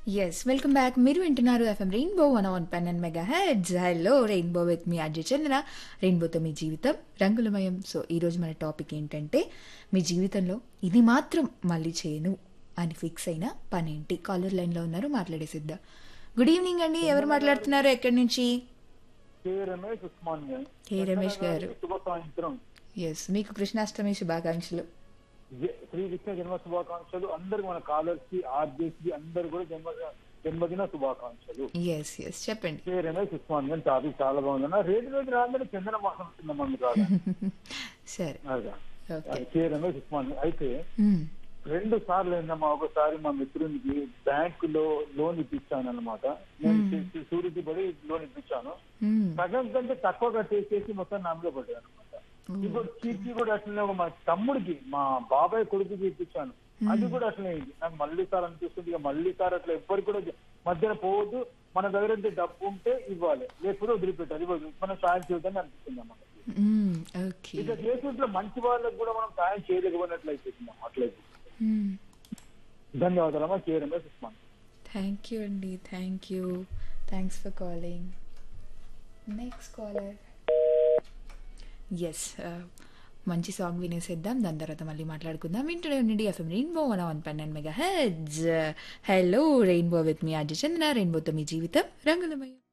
Yes welcome back మీరు వింటున్నారు FM Rainbow one one pen and mega heads hello Rainbow with మీ అజయ్ చంద్ర రెయిన్బోతో మీ జీవితం రంగులమయం సో ఈరోజు మన టాపిక్ ఏంటంటే మీ జీవితంలో ఇది మాత్రం మళ్ళీ చేయను అని ఫిక్స్ అయిన పని ఏంటి కాలర్ లైన్లో ఉన్నారు మాట్లాడేసిద్దాం గుడ్ ఈవినింగ్ అండి ఎవరు మాట్లాడుతున్నారు ఎక్కడి నుంచి కే రమేష్ ఉస్మాన్ గారు. కే రమేష్ గారు. శుభ సాయంత్రం ఎస్ మీకు కృష్ణాష్టమి శుభాకాంక్షలు జ- శ్రీకృష్ణ జన్మ శుభాకాంక్షలు అందరికి మన కాలర్స్ కి ఆర్జేస్ కి అందరు కూడా జన్మ జన్మదిన శుభాకాంక్షలు ఎస్ ఎస్ చెప్పండి కే రమేష్ ఉస్మాన్ గారు టాపిక్ చాలా బాగుందన్న రేటు రోజు రాగానే చంద్ర మాసం ఉంటుందమ్మా మీకు రాగా సరే అదే. ఓకే కే రమేష్ ఉస్మాన్ గారు. అయితే రెండు సార్లు ఏందమ్మా ఒకసారి మా మిత్రునికి బ్యాంకు లో లోన్ ఇప్పించాను అనమాట నేను సూరికి పడి లోన్ ఇప్పించాను సగం కంటే తక్కువ కట్టేసేసి మొత్తం నా మీద పడ్డాను అనమాట ఇప్పుడు చీటీ కూడా అట్లనే ఒక మా తమ్ముడికి మా బాబాయ్ కొడుకుకి ఇప్పించాను అది కూడా అట్లనే అయింది నాకు మళ్ళీ సార్ అనిపిస్తుంది ఇక మళ్ళీ సార్ అట్లా ఎవ్వరికి కూడా మధ్యన పోవద్దు మన దగ్గర ఎంత డబ్బు ఉంటే ఇవ్వాలి లేకపోతే వదిలిపెట్టాలి ఇవ్వదు మనం సాయం చేద్దామని అనిపిస్తుంది అన్నమాట ఓకే ఇక చేసుకుంటే మంచి వాళ్ళకి కూడా మనం సాయం చేయలేకపోయినట్లయితే అట్లయితే ధన్యవాదాలమ్మా K Ramesh Usman thank you అండి thank you thanks for calling next caller yes మంచి సాంగ్ వినేసేద్దాం దాని తర్వాత మళ్ళీ మాట్లాడుకుందాం వింటూనే ఉండండి ఎఫ్ఎం రెయిన్బో వన్ వన్ పన్నెండు mega heads hello Rainbow with మీ అజయ్ చంద్ర రెయిన్బోతో మీ జీవితం రంగులమయం